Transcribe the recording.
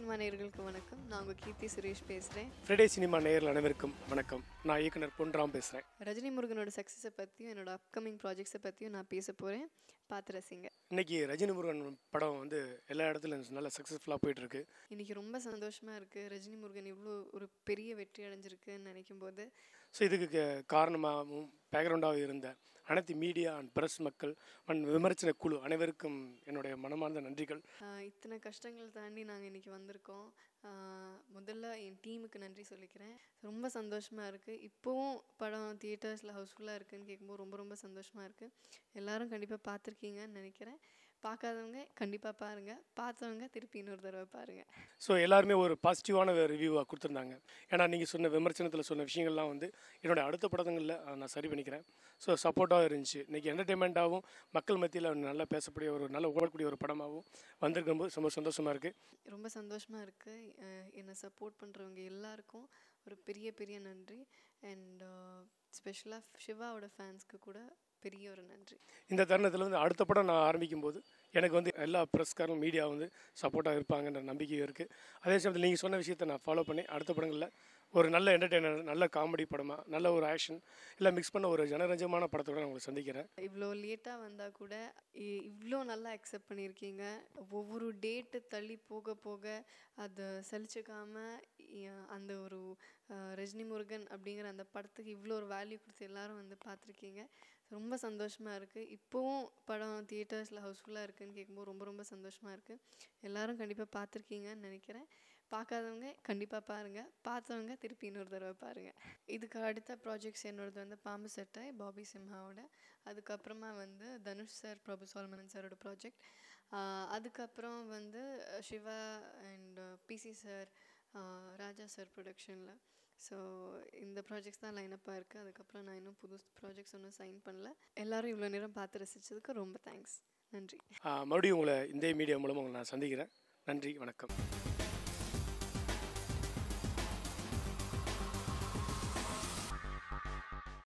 cinema நேயர்களுக்கு வணக்கம் நான் உங்கள் கீர்த்தி சுரேஷ் பேசுகிறேன் ஃப்ரைடே சினிமா நேயர்கள் அனைவருக்கும் வணக்கம் நான் இயக்குனர் பொன்ராம் பேசுகிறேன் ரஜினி முருகனோட சக்ஸஸை பற்றியும் என்னோட அப்கமிங் ப்ராஜெக்ட்ஸை பற்றியும் நான் பேச போகிறேன் பார்த்து ரசிங்க இன்னைக்கு ரஜினி முருகன் படம் வந்து எல்லா இடத்துலையும் நல்ல சக்ஸஸ்ஃபுல்லாக போயிட்டுருக்கு இன்றைக்கி ரொம்ப சந்தோஷமாக இருக்குது ரஜினி முருகன் இவ்வளோ ஒரு பெரிய வெற்றி அடைஞ்சிருக்குன்னு நினைக்கும் போது ஸோ இதுக்கு க- காரணமாகவும் பேக்ரவுண்டாக இருந்த அனைத்து மீடியா அண்ட் பிரஸ் மக்கள் அண்ட் விமர்சன குழு அனைவருக்கும் என்னுடைய மனமார்ந்த நன்றிகள் ஆஹ் இத்தனை கஷ்டங்கள் தாண்டி நாங்கள் இன்றைக்கி வந்திருக்கோம் ஆஹ் முதல்ல என் டீமுக்கு நன்றி சொல்லிக்கிறேன் ரொம்ப சந்தோஷமாக இருக்குது இப்போவும் படம் தியேட்டர்ஸில் ஹவுஸ்ஃபுல்லாக இருக்குன்னு கேட்கும்போது ரொம்ப ரொம்ப சந்தோஷமாக இருக்குது எல்லாரும் கண்டிப்பாக பார்த்துருக்கீங்கன்னு நினைக்கிறேன் பார்க்காதவங்க கண்டிப்பாக பாருங்கள் பார்த்தவங்க திருப்பி இன்னொரு தடவை பாருங்கள் ஸோ எல்லாருமே ஒரு பாசிட்டிவான ரிவ்யூவாக கொடுத்துருந்தாங்க ஏன்னா நீங்கள் சொன்ன விமர்சனத்தில் சொன்ன விஷயங்கள்லாம் வந்து என்னோட அடுத்த படங்களில் நான் சரி பண்ணிக்கிறேன் ஸோ சப்போர்ட்டாக இருந்துச்சு இன்றைக்கி என்டர்டெயின்மெண்ட்டாகவும் மக்கள் மத்தியில் நல்லா பேசக்கூடிய ஒரு நல்ல ஓடக்கூடிய ஒரு படமாகவும் வந்திருக்கும்போது ரொம்ப சந்தோஷமாக இருக்குது ரொம்ப சந்தோஷமாக இருக்குது என்னை சப்போர்ட் பண்ணுறவங்க எல்லாருக்கும் ஒரு பெரிய பெரிய நன்றி அண்ட் ஸ்பெஷலாக சிவாவோட ஃபேன்ஸ்க்கு கூட பெரிய ஒரு நன்றி இந்த தருணத்தில் வந்து அடுத்த படம் நான் ஆரம்பிக்கும் போது எனக்கு வந்து எல்லா ப்ரெஸ்காரும் மீடியா வந்து சப்போர்ட்டாக இருப்பாங்கன்ற நம்பிக்கை இருக்குது அதே சமயத்தில் நீங்கள் சொன்ன விஷயத்தை நான் ஃபாலோ பண்ணி அடுத்த படங்களில் ஒரு நல்ல என்டர்டெய்னர் நல்ல காமெடி படமாக நல்ல ஒரு ஆக்ஷன் இல்லை மிக்ஸ் பண்ண ஒரு ஜனரஞ்சமான படத்தோட நான் உங்களை சந்திக்கிறேன் இவ்வளோ லேட்டாக வந்தால் கூட இ- இவ்வளோ நல்லா அக்செப்ட் பண்ணியிருக்கீங்க ஒவ்வொரு டேட்டு தள்ளி போக போக அதை சலிச்சுக்காம இ- அந்த ஒரு அஹ், ரஜினி முருகன் அப்படிங்கிற அந்த படத்துக்கு இவ்வளோ ஒரு வேல்யூ கொடுத்து எல்லாரும் வந்து பார்த்துருக்கீங்க ரொம்ப சந்தோஷமாக இருக்குது இப்போவும் படம் தியேட்டர்ஸில் ஹவுஸ்ஃபுல்லாக இருக்குன்னு கேட்கும்போது ரொம்ப ரொம்ப சந்தோஷமாக இருக்குது எல்லாரும் கண்டிப்பாக பார்த்துருக்கீங்கன்னு நினைக்கிறேன் பார்க்காதவங்க கண்டிப்பாக பாருங்கள் பார்த்தவங்க திருப்பி இன்னொரு தடவை பாருங்கள் இதுக்கு அடுத்த ப்ராஜெக்ட்ஸ் என்னோடது வந்து பாம்பு சட்டை பாபி சிம்ஹாவோட அதுக்கப்புறமா வந்து தனுஷ் சார் பிரபு சால்மனன் சாரோட ப்ராஜெக்ட் அதுக்கப்புறம் வந்து அஹ், Siva and PC sir Raja sir ப்ரொடக்ஷனில் ஸோ இந்த ப்ராஜெக்ட்ஸ் தான் லைனப்பாக இருக்குது அதுக்கப்புறம் நான் இன்னும் புது ப்ராஜெக்ட்ஸ் ஒன்றும் சைன் பண்ணல எல்லாரும் இவ்வளோ நேரம் பார்த்து ரசித்ததுக்கு ரொம்ப தேங்க்ஸ் நன்றி ஆஹ் மறுபடியும் உங்களை இந்த மீடியா மூலமாக உங்களை நான் சந்திக்கிறேன் நன்றி வணக்கம்